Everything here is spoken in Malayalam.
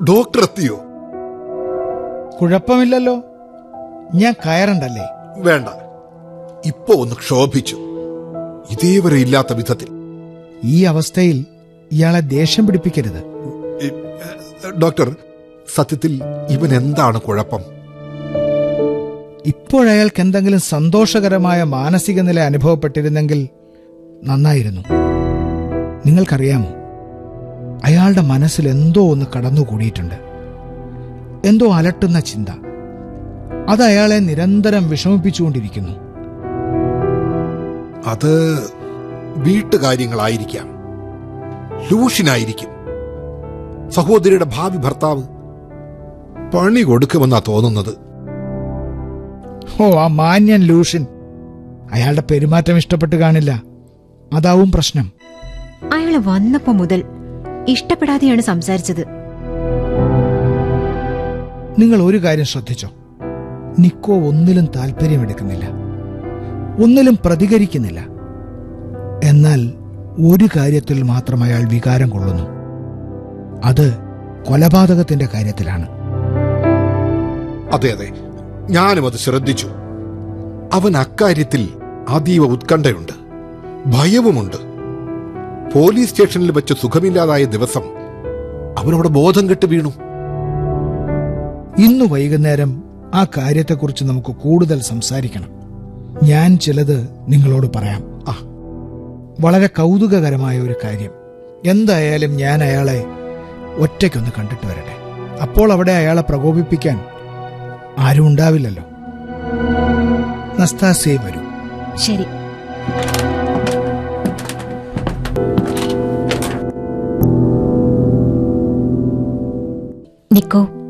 ഡോക്ടർ എത്തിയോ കുഴപ്പമില്ലല്ലോ ഞാൻ കയറണ്ടല്ലേ വേണ്ട ഇപ്പോ ഒന്ന് ക്ഷോഭിച്ചു ഇതേവരെ ഇല്ലാത്ത വിധത്തിൽ ഈ അവസ്ഥയിൽ ഇയാളെ ദേഷ്യം പിടിപ്പിക്കരുത് ഇ, ഏ, ഡോക്ടർ സത്യത്തിൽ ഇവൻ എന്താണ് കുഴപ്പം ഇപ്പോഴയാൾക്ക് എന്തെങ്കിലും സന്തോഷകരമായ മാനസിക നില അനുഭവപ്പെട്ടിരുന്നെങ്കിൽ നന്നായിരുന്നു നിങ്ങൾക്കറിയാമോ അയാളുടെ മനസ്സിൽ എന്തോ ഒന്ന് കടന്നുകൂടിയിട്ടുണ്ട് എന്തോ അലട്ടുന്ന ചിന്ത അത് അയാളെ നിരന്തരം വിഷമിപ്പിച്ചുകൊണ്ടിരിക്കുന്നു അത് വീട്ടുകാര്യങ്ങളായിരിക്കാം ലൂഷിനായിരിക്കും സഹോദരിയുടെ ഭാവി ഭർത്താവ് പണി കൊടുക്കുമെന്നാ തോന്നുന്നത് ഓ ആ മാന്യൻ ലൂഷൻ അയാളുടെ പെരുമാറ്റം ഇഷ്ടപ്പെട്ട് കാണില്ല അതാവും പ്രശ്നം അയാള് വന്നപ്പോ മുതൽ ഇഷ്ടപ്പെടാതെയാണ് സംസാരിച്ചത് നിങ്ങൾ ഒരു കാര്യം ശ്രദ്ധിച്ചോ നിക്കോ ഒന്നിലും താല്പര്യമെടുക്കുന്നില്ല ഒന്നിലും പ്രതികരിക്കുന്നില്ല എന്നാൽ ഒരു കാര്യത്തിൽ മാത്രം അയാൾ വികാരം കൊള്ളുന്നു അത് കൊലപാതകത്തിന്റെ കാര്യത്തിലാണ് അതെ അതെ ഞാനും അത് ശ്രദ്ധിച്ചു അവൻ അക്കാര്യത്തിൽ അതീവ ഉത്കണ്ഠയുണ്ട് ഭയവുമുണ്ട് പോലീസ് സ്റ്റേഷനിൽ വെച്ച് സുഖമില്ലാതായ ദിവസം അവനവിടെ ബോധം കെട്ട് വീണു ഇന്ന് വൈകുന്നേരം ആ കാര്യത്തെക്കുറിച്ച് നമുക്ക് കൂടുതൽ സംസാരിക്കണം ഞാൻ ചിലത് നിങ്ങളോട് പറയാം ആ വളരെ കൗതുകകരമായ ഒരു കാര്യം എന്തായാലും ഞാൻ അയാളെ ഒറ്റയ്ക്കൊന്ന് കണ്ടിട്ട് വരട്ടെ അപ്പോൾ അവിടെ അയാളെ പ്രകോപിപ്പിക്കാൻ ആരും ഉണ്ടാവില്ലല്ലോ നസ്താസേ വരൂ ശരി നിക്കോ